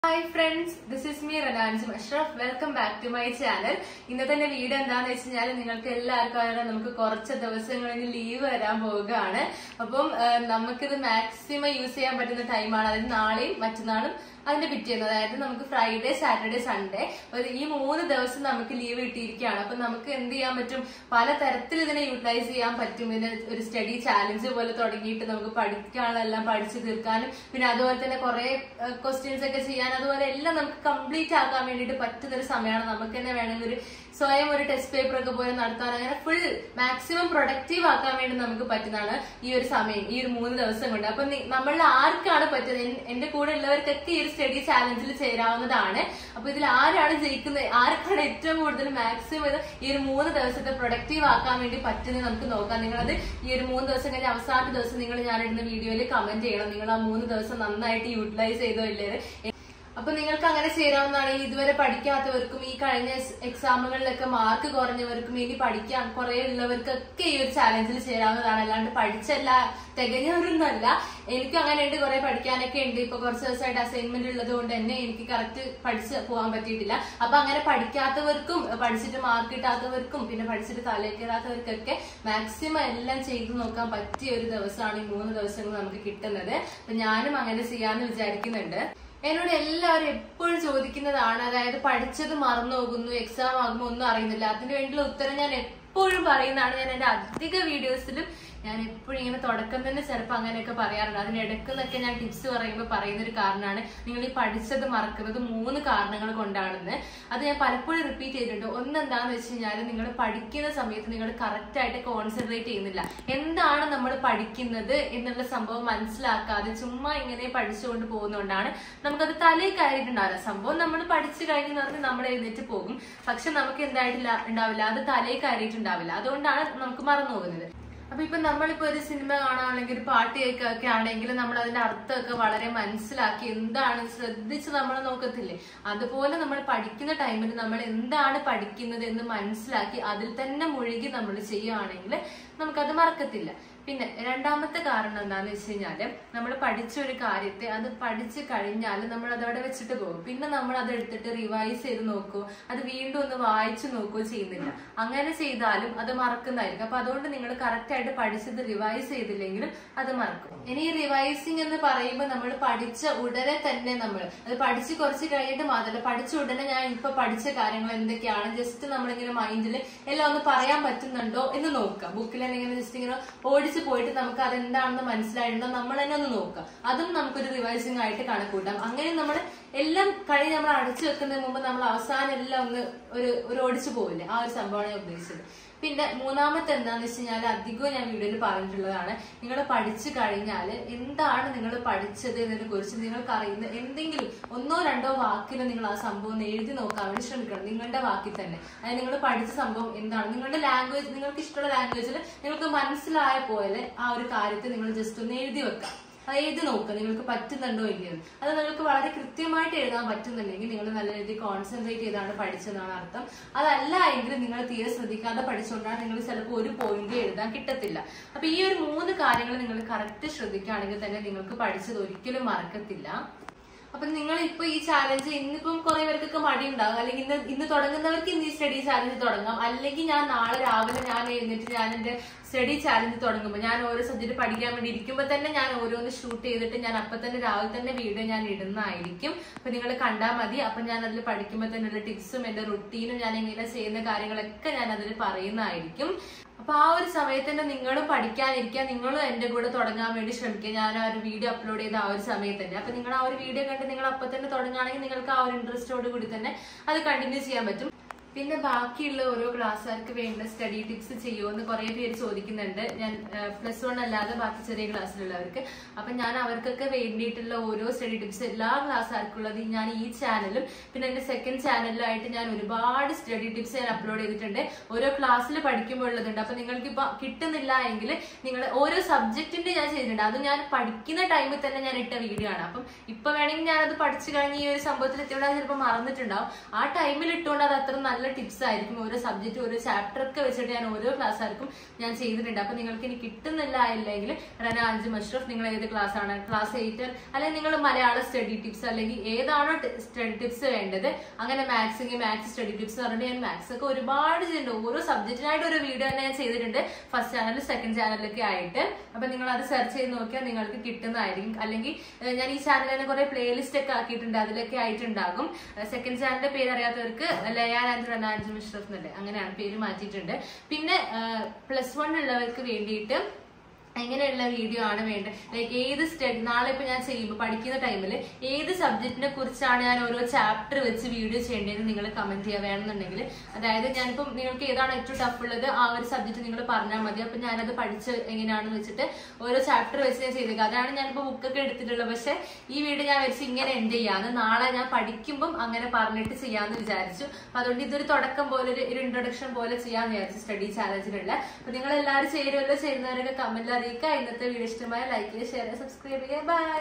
Hi friends this is me റനാൻസ് Ashraf welcome back to my channel ഇന്നത്തെ എന്റെ video എന്താന്ന് വെച്ച് കഴിഞ്ഞാൽ നിങ്ങൾക്ക് എല്ലാവർക്കും അറിയാം നമുക്ക് കുറച്ച് ദിവസങ്ങളിൽ ലീവ് വരാൻ പോവുകയാണ് അപ്പം ആ, നമുക്കിത് മാക്സിമം യൂസ് ചെയ്യാൻ പറ്റുന്ന ടൈമാണ് അതായത് നാളെയും മറ്റന്നാളും അതിന്റെ പിറ്റേന്ന് അതായത് നമുക്ക് ഫ്രൈഡേ സാറ്റർഡേ സൺഡേ ഒരു ഈ മൂന്ന് ദിവസം നമുക്ക് ലീവ് കിട്ടിയിരിക്കുകയാണ് അപ്പൊ നമുക്ക് എന്ത് ചെയ്യാൻ പറ്റും പല തരത്തിൽ ഇതിനെ യൂട്ടിലൈസ് ചെയ്യാൻ പറ്റും ഇതിന് ഒരു സ്റ്റഡി ചാലഞ്ച് പോലെ തുടങ്ങിയിട്ട് നമുക്ക് പഠിക്കാനുള്ളതെല്ലാം പഠിച്ചു തീർക്കാനും പിന്നെ അതുപോലെ തന്നെ കുറെ ക്വസ്റ്റ്യൻസ് ഒക്കെ ചെയ്യാൻ അതുപോലെ എല്ലാം നമുക്ക് കംപ്ലീറ്റ് ആക്കാൻ വേണ്ടിയിട്ട് പറ്റുന്ന ഒരു സമയമാണ് നമുക്ക് തന്നെ വേണമെങ്കിൽ ഒരു സ്വയം ഒരു ടെസ്റ്റ് പേപ്പർ ഒക്കെ പോലെ നടത്താൻ അങ്ങനെ ഫുൾ മാക്സിമം പ്രൊഡക്റ്റീവ് ആക്കാൻ വേണ്ടി നമുക്ക് പറ്റുന്നതാണ് ഈ ഒരു സമയം ഈ ഒരു മൂന്ന് ദിവസം കൊണ്ട് അപ്പൊ നി- നമ്മളിൽ ആർക്കാണ് പറ്റുന്നത് എൻ- എന്റെ കൂടെ ഉള്ളവർക്കൊക്കെ ഈ ഒരു സ്റ്റഡി ചാലഞ്ചിൽ ചേരാവുന്നതാണ് അപ്പൊ ഇതിൽ ആരാണ് ജയിക്കുന്നത് ആർക്കാണ് ഏറ്റവും കൂടുതൽ മാക്സിമം ഇത് ഈ ഒരു മൂന്ന് ദിവസത്തെ പ്രൊഡക്റ്റീവ് ആക്കാൻ വേണ്ടി പറ്റുന്നത് നമുക്ക് നോക്കാം നിങ്ങളത് ഈ ഒരു മൂന്ന് ദിവസം കഴിഞ്ഞ് അവസാന ദിവസം നിങ്ങൾ ഞാനിടുന്ന വീഡിയോയിൽ കമന്റ് ചെയ്യണം നിങ്ങൾ ആ മൂന്ന് ദിവസം നന്നായിട്ട് യൂട്ടിലൈസ് ചെയ്തോ ഇല്ലേ അപ്പൊ നിങ്ങൾക്ക് അങ്ങനെ ചേരാവുന്നതാണ് ഇതുവരെ പഠിക്കാത്തവർക്കും ഈ കഴിഞ്ഞ എസ് എക്സാമുകളിലൊക്കെ മാർക്ക് കുറഞ്ഞവർക്കും ഇനി പഠിക്കാൻ കുറെ ഉള്ളവർക്കൊക്കെ ഈ ഒരു ചാലഞ്ചിൽ ചേരാവുന്നതാണ് അല്ലാണ്ട് പഠിച്ചല്ല തികഞ്ഞവരൊന്നുമല്ല എനിക്ക് അങ്ങനെ ഉണ്ട് കുറെ പഠിക്കാനൊക്കെ ഉണ്ട് ഇപ്പൊ കുറച്ച് ദിവസമായിട്ട് അസൈൻമെന്റ് ഉള്ളത് കൊണ്ട് തന്നെ എനിക്ക് കറക്റ്റ് പഠിച്ച് പോകാൻ പറ്റിയിട്ടില്ല അപ്പൊ അങ്ങനെ പഠിക്കാത്തവർക്കും പഠിച്ചിട്ട് മാർക്ക് കിട്ടാത്തവർക്കും പിന്നെ പഠിച്ചിട്ട് തലക്കേറാത്തവർക്കൊക്കെ മാക്സിമം എല്ലാം ചെയ്തു നോക്കാൻ പറ്റിയ ഒരു ദിവസമാണ് ഈ മൂന്ന് ദിവസങ്ങൾ നമുക്ക് കിട്ടുന്നത് അപ്പൊ ഞാനും അങ്ങനെ ചെയ്യാന്ന് വിചാരിക്കുന്നുണ്ട് എന്നോട് എല്ലാവരും എപ്പോഴും ചോദിക്കുന്നതാണ് അതായത് പഠിച്ചത് മറന്നു പോകുന്നു എക്സാം ആകുമ്പോൾ ഒന്നും അറിയുന്നില്ല അതിന് വേണ്ടിയുള്ള ഉത്തരം ഞാൻ എപ്പോഴും പറയുന്നതാണ് ഞാൻ എന്റെ അധിക വീഡിയോസിലും ഞാൻ എപ്പോഴും ഇങ്ങനെ തുടക്കം തന്നെ ചിലപ്പോൾ അങ്ങനെയൊക്കെ പറയാറുണ്ട് അതിനിടയ്ക്കെന്നൊക്കെ ഞാൻ ടിപ്സ് പറയുമ്പോൾ പറയുന്ന ഒരു കാരണമാണ് നിങ്ങൾ ഈ പഠിച്ചത് മറക്കുന്നത് മൂന്ന് കാരണങ്ങൾ കൊണ്ടാണെന്ന് അത് ഞാൻ പലപ്പോഴും റിപ്പീറ്റ് ചെയ്തിട്ടുണ്ട് ഒന്ന് എന്താണെന്ന് വെച്ച് കഴിഞ്ഞാൽ നിങ്ങൾ പഠിക്കുന്ന സമയത്ത് നിങ്ങൾ കറക്റ്റ് ആയിട്ട് കോൺസെൻട്രേറ്റ് ചെയ്യുന്നില്ല എന്താണ് നമ്മൾ പഠിക്കുന്നത് എന്നുള്ള സംഭവം മനസ്സിലാക്കാതെ ചുമ്മാ ഇങ്ങനെ പഠിച്ചുകൊണ്ട് പോകുന്നതുകൊണ്ടാണ് നമുക്കത് തലയിൽ കയറിയിട്ടുണ്ടാവില്ല സംഭവം നമ്മൾ പഠിച്ചു കഴിഞ്ഞ് പറഞ്ഞ് നമ്മൾ എഴുന്നേറ്റ് പോകും പക്ഷെ നമുക്ക് എന്തായിട്ടില്ല ഉണ്ടാവില്ല അത് തലയിൽ കയറിയിട്ടുണ്ടാവില്ല അതുകൊണ്ടാണ് നമുക്ക് മറന്നു പോകുന്നത് അപ്പൊ ഇപ്പൊ നമ്മളിപ്പോ ഒരു സിനിമ കാണുകയാണെങ്കിൽ ഒരു പാട്ട് കേൾക്കുകയൊക്കെ ആണെങ്കിൽ നമ്മൾ അതിന്റെ അർത്ഥമൊക്കെ വളരെ മനസ്സിലാക്കി എന്താണ് ശ്രദ്ധിച്ച് നമ്മൾ നോക്കത്തില്ലേ അതുപോലെ നമ്മൾ പഠിക്കുന്ന ടൈമിൽ നമ്മൾ എന്താണ് പഠിക്കുന്നത് എന്ന് മനസ്സിലാക്കി അതിൽ തന്നെ മുഴുകി നമ്മൾ ചെയ്യുകയാണെങ്കിൽ നമുക്കത് മറക്കത്തില്ല പിന്നെ രണ്ടാമത്തെ കാരണം എന്താന്ന് വെച്ച് കഴിഞ്ഞാല് നമ്മൾ പഠിച്ച ഒരു കാര്യത്തെ അത് പഠിച്ചു കഴിഞ്ഞാൽ നമ്മൾ അതവിടെ വെച്ചിട്ട് പോകും പിന്നെ നമ്മൾ അത് എടുത്തിട്ട് റിവൈസ് ചെയ്ത് നോക്കൂ അത് വീണ്ടും ഒന്ന് വായിച്ചു നോക്കുകയോ ചെയ്യുന്നില്ല അങ്ങനെ ചെയ്താലും അത് മറക്കുന്നതായിരിക്കും അപ്പൊ അതുകൊണ്ട് നിങ്ങൾ കറക്റ്റ് ആയിട്ട് പഠിച്ചത് റിവൈസ് ചെയ്തില്ലെങ്കിലും അത് മറക്കും ഇനി ഈ റിവൈസിങ് എന്ന് പറയുമ്പോൾ നമ്മൾ പഠിച്ച ഉടനെ തന്നെ നമ്മൾ അത് പഠിച്ച് കുറച്ച് കഴിഞ്ഞിട്ട് മാത്രമല്ല പഠിച്ച ഉടനെ ഞാൻ ഇപ്പൊ പഠിച്ച കാര്യങ്ങൾ എന്തൊക്കെയാണ് ജസ്റ്റ് നമ്മളിങ്ങനെ മൈൻഡിൽ എല്ലാം ഒന്ന് പറയാൻ പറ്റുന്നുണ്ടോ എന്ന് നോക്കാം ബുക്കിൽ ഇങ്ങനെ ജസ്റ്റ് ഇങ്ങനെ ഓടിച്ച് പോയിട്ട് നമുക്ക് അതെന്താണെന്ന് മനസ്സിലായിട്ടുണ്ടോ നമ്മൾ തന്നെ ഒന്ന് നോക്കാം അതും നമുക്കൊരു റിവൈസിങ് ആയിട്ട് കണക്കൂട്ടാം അങ്ങനെ നമ്മൾ എല്ലാം കഴിഞ്ഞ് നമ്മൾ അടച്ചു വെക്കുന്നതിന് മുമ്പ് നമ്മൾ അവസാനം എല്ലാം ഒന്ന് ഒരു ഒരു ഓടിച്ചു പോവില്ലേ ആ ഒരു സംഭവമാണ് ഞാൻ ഉദ്ദേശിച്ചത് പിന്നെ മൂന്നാമത്തെ എന്താന്ന് വെച്ച് കഴിഞ്ഞാൽ അധികവും ഞാൻ വീഡിയോയിൽ പറഞ്ഞിട്ടുള്ളതാണ് നിങ്ങൾ പഠിച്ചു കഴിഞ്ഞാൽ എന്താണ് നിങ്ങൾ പഠിച്ചത് എന്നതിനെ കുറിച്ച് നിങ്ങൾക്ക് അറിയുന്ന എന്തെങ്കിലും ഒന്നോ രണ്ടോ വാക്കിൽ നിങ്ങൾ ആ സംഭവം ഒന്ന് എഴുതി നോക്കാൻ വേണ്ടി ശ്രമിക്കണം നിങ്ങളുടെ വാക്കിൽ തന്നെ അതായത് നിങ്ങൾ പഠിച്ച സംഭവം എന്താണ് നിങ്ങളുടെ ലാംഗ്വേജ് നിങ്ങൾക്ക് ഇഷ്ടമുള്ള ലാംഗ്വേജിൽ നിങ്ങൾക്ക് മനസ്സിലായ പോലെ ആ ഒരു കാര്യത്തെ നിങ്ങൾ ജസ്റ്റ് ഒന്ന് എഴുതി വെക്കാം അത് എഴുതി നോക്കുക നിങ്ങൾക്ക് പറ്റുന്നുണ്ടോ ഇല്ലയോ എന്ന്. അത് നിങ്ങൾക്ക് വളരെ കൃത്യമായിട്ട് എഴുതാൻ പറ്റുന്നുണ്ടെങ്കിൽ നിങ്ങൾ നല്ല രീതിയിൽ കോൺസെൻട്രേറ്റ് ചെയ്താണ് പഠിച്ചതെന്നാണ് അർത്ഥം അതല്ല എങ്കിൽ നിങ്ങൾ തീരെ ശ്രദ്ധിക്കാതെ പഠിച്ചുകൊണ്ടാണ് നിങ്ങൾ ചിലപ്പോൾ ഒരു പോയിന്റ് എഴുതാൻ കിട്ടത്തില്ല അപ്പൊ ഈ ഒരു മൂന്ന് കാര്യങ്ങൾ നിങ്ങൾ കറക്റ്റ് ശ്രദ്ധിക്കുകയാണെങ്കിൽ തന്നെ നിങ്ങൾക്ക് പഠിച്ചത് ഒരിക്കലും മറക്കത്തില്ല അപ്പൊ നിങ്ങൾ ഇപ്പൊ ഈ ചാലഞ്ച് ഇന്നിപ്പം കുറെ പേർക്കൊക്കെ മടി ഉണ്ടാകും അല്ലെങ്കിൽ ഇന്ന് ഇന്ന് തുടങ്ങുന്നവർക്ക് ഇന്ന് ഈ സ്റ്റഡി ചാലഞ്ച് തുടങ്ങാം അല്ലെങ്കിൽ ഞാൻ നാളെ രാവിലെ ഞാൻ എഴുന്നേറ്റ് ഞാൻ എന്റെ സ്റ്റഡി ചാലഞ്ച് തുടങ്ങുമ്പോൾ ഞാൻ ഓരോ സബ്ജക്ട് പഠിക്കാൻ വേണ്ടി ഇരിക്കുമ്പോൾ തന്നെ ഞാൻ ഓരോന്ന് ഷൂട്ട് ചെയ്തിട്ട് ഞാൻ അപ്പൊ തന്നെ രാവിലെ തന്നെ വീഡിയോ ഞാൻ ഇടുന്നതായിരിക്കും അപ്പൊ നിങ്ങൾ കണ്ടാൽ മതി അപ്പൊ ഞാൻ അതിൽ പഠിക്കുമ്പോൾ തന്നെ ഉള്ള ടിപ്സും എന്റെ റുട്ടീനും ഞാൻ എങ്ങനെ ചെയ്യുന്ന കാര്യങ്ങളൊക്കെ ഞാൻ അതിൽ പറയുന്നതായിരിക്കും അപ്പൊ ആ ഒരു സമയത്ത് തന്നെ നിങ്ങളും പഠിക്കാനിരിക്കുക നിങ്ങളും എന്റെ കൂടെ തുടങ്ങാൻ വേണ്ടി ശ്രമിക്കുക ഞാൻ ആ ഒരു വീഡിയോ അപ്ലോഡ് ചെയ്ത ആ ഒരു സമയത്ത് തന്നെ അപ്പൊ നിങ്ങൾ ആ ഒരു വീഡിയോ കണ്ട് നിങ്ങൾ അപ്പൊ തന്നെ തുടങ്ങുകയാണെങ്കിൽ നിങ്ങൾക്ക് ആ ഒരു ഇൻട്രസ്റ്റോട് കൂടി തന്നെ അത് കണ്ടിന്യൂ ചെയ്യാൻ പറ്റും പിന്നെ ബാക്കിയുള്ള ഓരോ ക്ലാസ്സുകാർക്ക് വേണ്ട സ്റ്റഡി ടിപ്സ് ചെയ്യുമെന്ന് കുറെ പേര് ചോദിക്കുന്നുണ്ട് ഞാൻ പ്ലസ് വൺ അല്ലാതെ ബാക്കി ചെറിയ ക്ലാസ്സിലുള്ളവർക്ക് അപ്പൊ ഞാൻ അവർക്കൊക്കെ വേണ്ടിയിട്ടുള്ള ഓരോ സ്റ്റഡി ടിപ്സ് എല്ലാ ക്ലാസ്സുകാർക്കുള്ളത് ഞാൻ ഈ ചാനലും പിന്നെ എന്റെ സെക്കൻഡ് ചാനലിലായിട്ട് ഞാൻ ഒരുപാട് സ്റ്റഡി ടിപ്സ് ഞാൻ അപ്ലോഡ് ചെയ്തിട്ടുണ്ട് ഓരോ ക്ലാസ്സിൽ പഠിക്കുമ്പോൾ ഉള്ളതുണ്ട് അപ്പൊ നിങ്ങൾക്ക് ഇപ്പൊ കിട്ടുന്നില്ല എങ്കിൽ നിങ്ങൾ ഓരോ സബ്ജക്റ്റിന്റെ ഞാൻ ചെയ്തിട്ടുണ്ട് അത് ഞാൻ പഠിക്കുന്ന ടൈമിൽ തന്നെ ഞാൻ ഇട്ട വീഡിയോ ആണ് അപ്പം ഇപ്പൊ വേണമെങ്കിൽ ഞാനത് പഠിച്ചു കഴിഞ്ഞ് ഈ ഒരു സംഭവത്തിൽ എത്തിയോണ്ടാൽ ചിലപ്പോൾ മറന്നിട്ടുണ്ടാവും ആ ടൈമിൽ ഇട്ടുകൊണ്ട് അത് അത്ര നല്ല നല്ല ടിപ്സ് ആയിരിക്കും ഓരോ സബ്ജക്റ്റ് ഓരോ ചാപ്റ്റർ ഒക്കെ വെച്ചിട്ട് ഞാൻ ഓരോ ക്ലാസ് ആയിരിക്കും ഞാൻ ചെയ്തിട്ടുണ്ട് അപ്പൊ നിങ്ങൾക്ക് ഇനി കിട്ടുന്നില്ല ഇല്ലെങ്കിൽ റന അഞ്ച് മഷ്റഫ് നിങ്ങൾ ഏത് ക്ലാസ് ആണ് ക്ലാസ് എയ്റ്റ് അല്ലെങ്കിൽ നിങ്ങൾ മലയാള സ്റ്റഡി ടിപ്സ് അല്ലെങ്കിൽ ഏതാണോ സ്റ്റഡി ടിപ്സ് വേണ്ടത് അങ്ങനെ മാത്സ് എങ്കിൽ മാത്സ് സ്റ്റഡി ടിപ്സ് പറഞ്ഞിട്ട് ഞാൻ മാത്സ് ഒക്കെ ഒരുപാട് ചെയ്തിട്ടുണ്ട് ഓരോ സബ്ജക്റ്റിനായിട്ട് ഒരു വീഡിയോ തന്നെ ഞാൻ ചെയ്തിട്ടുണ്ട് ഫസ്റ്റ് ചാനൽ സെക്കൻഡ് ചാനലൊക്കെ ആയിട്ട് അപ്പൊ നിങ്ങൾ അത് സെർച്ച് ചെയ്ത് നോക്കിയാൽ നിങ്ങൾക്ക് കിട്ടുന്നതായിരിക്കും അല്ലെങ്കിൽ ഏഹ്, ഞാൻ ഈ ചാനലിൽ തന്നെ കുറെ പ്ലേലിസ്റ്റ് ഒക്കെ ആക്കിയിട്ടുണ്ട് അതിലൊക്കെ ആയിട്ടുണ്ടാകും സെക്കൻഡ് ചാനലിന്റെ പേര് അറിയാത്തവർക്ക് ലയാൻ ആൻഡ് റനാൻജ് മിഷ്റഫ് എന്നല്ലേ അങ്ങനെയാണ് പേര് മാറ്റിയിട്ടുണ്ട് പിന്നെ പ്ലസ് വൺ ഉള്ളവർക്ക് വേണ്ടിയിട്ട് എങ്ങനെയുള്ള വീഡിയോ ആണ് വേണ്ടത് ലൈക്ക് ഏത് സ്റ്റഡി നാളെ ഇപ്പൊ ഞാൻ ചെയ്യുമ്പോൾ പഠിക്കുന്ന ടൈമിൽ ഏത് സബ്ജക്റ്റിനെ കുറിച്ചാണ് ഞാൻ ഓരോ ചാപ്റ്റർ വെച്ച് വീഡിയോ ചെയ്യേണ്ടതെന്ന് നിങ്ങൾ കമന്റ് ചെയ്യുക വേണമെന്നുണ്ടെങ്കിൽ അതായത് ഞാനിപ്പം നിങ്ങൾക്ക് ഏതാണ് ഏറ്റവും ടഫ് ഉള്ളത് ആ ഒരു സബ്ജക്റ്റ് നിങ്ങൾ പറഞ്ഞാൽ മതി അപ്പൊ ഞാനത് പഠിച്ച് എങ്ങനെയാണെന്ന് വെച്ചിട്ട് ഓരോ ചാപ്റ്റർ വെച്ച് ഞാൻ ചെയ്തേക്കുക അതാണ് ഞാനിപ്പോ ബുക്കൊക്കെ എടുത്തിട്ടുള്ളത് പക്ഷെ ഈ വീഡിയോ ഞാൻ വെച്ച് ഇങ്ങനെ എൻഡ് ചെയ്യാന്ന് നാളെ ഞാൻ പഠിക്കുമ്പം അങ്ങനെ പറഞ്ഞിട്ട് ചെയ്യാന്ന് വിചാരിച്ചു അപ്പൊ അതുകൊണ്ട് ഇതൊരു തുടക്കം പോലെ ഒരു ഇൻട്രൊഡക്ഷൻ പോലെ ചെയ്യാന്ന് വിചാരിച്ചു സ്റ്റഡി ചാലഞ്ചിലുള്ള അപ്പൊ നിങ്ങൾ എല്ലാവരും ചേരുമല്ലോ ചേരുന്നവരൊക്കെ കമന്റിൽ അറിയിക്കുക ഇന്നത്തെ വീഡിയോ ഇഷ്ടമായ ലൈക്ക് ചെയ്യുക ഷെയർ ചെയ്യുക സബ്സ്ക്രൈബ് ചെയ്യുക ബൈ